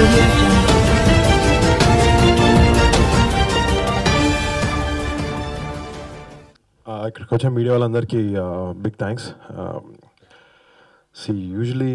audio jungle. Uh, ఇక్కడికి వచ్చిన media వాళ్ళందరికీ బిగ్ థ్యాంక్స్ సి యూజువలీ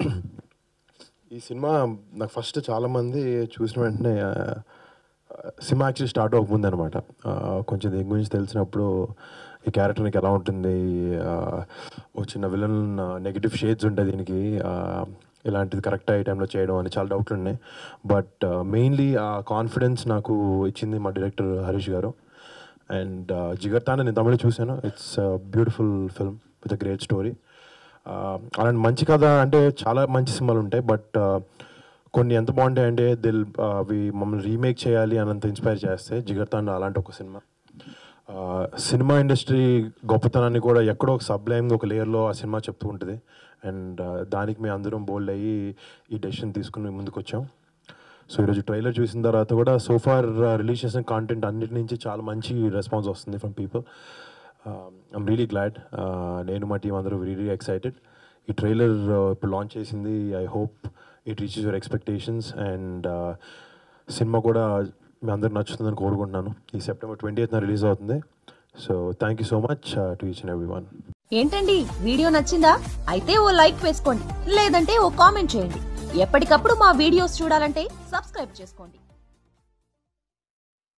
ఈ సినిమా నాకు ఫస్ట్ చాలామంది చూసిన వెంటనే uh, సినిమా యాక్చువల్లీ స్టార్ట్ అవ్వకముందు అనమాట కొంచెం దీని గురించి తెలిసినప్పుడు ఈ క్యారెక్టర్ నీకు ఎలా ఉంటుంది uh, ఓ చిన్న విలన్ నెగిటివ్ షేడ్స్ ఉంటాయి దీనికి uh, ఇలాంటిది కరెక్ట్ అయ్యే టైంలో చేయడం అని చాలా డౌట్లు ఉన్నాయి బట్ మెయిన్లీ ఆ కాన్ఫిడెన్స్ నాకు ఇచ్చింది మా డైరెక్టర్ హరీష్ గారు అండ్ జిగర్తాన్ నేను తమిళ చూశాను it's beautiful film with a great story అలాంటి మంచి కథ అంటే చాలా మంచి సినిమాలు ఉంటాయి బట్ కొన్ని ఎంత బాగుంటాయి అంటే దిల్ అవి మమ్మల్ని రీమేక్ చేయాలి అనంత ఇన్స్పైర్ చేస్తే జిగర్తాన్ అలాంటి ఒక సినిమా Uh, సినిమా ఇండస్ట్రీ గొప్పతనాన్ని కూడా ఎక్కడో ఒక సబ్లైమ్గా ఒక లేయర్లో ఆ సినిమా చెప్తూ ఉంటుంది అండ్ దానికి మేము అందరం బోల్డ్ అయ్యి ఈ డెసిషన్ తీసుకుని ముందుకు వచ్చాం సో ఈరోజు ట్రైలర్ చూసిన తర్వాత కూడా సోఫార్ రిలీజ్ చేసిన కాంటెంట్ అన్నిటి నుంచి చాలా మంచి రెస్పాన్స్ వస్తుంది from people I'm really glad నేను మా టీం అందరూ రియలీ ఎక్సైటెడ్ ఈ ట్రైలర్ ఇప్పుడు లాంచ్ చేసింది I hope it reaches your expectations and సినిమా కూడా మీ అందరికి నచ్చుతుందని కోరుకుంటున్నాను ఈ సెప్టెంబర్ ట్వంటీ ఎయిత్న రిలీజ్ అవుతుంది so thank you so much to each and every one ఏంటండి వీడియో నచ్చిందా అయితే ఓ లైక్ వేసుకోండి లేదంటే ఓ కామెంట్ చేయండి ఎప్పటికప్పుడు మా వీడియోస్ చూడాలంటే సబ్స్క్రైబ్ చేసుకోండి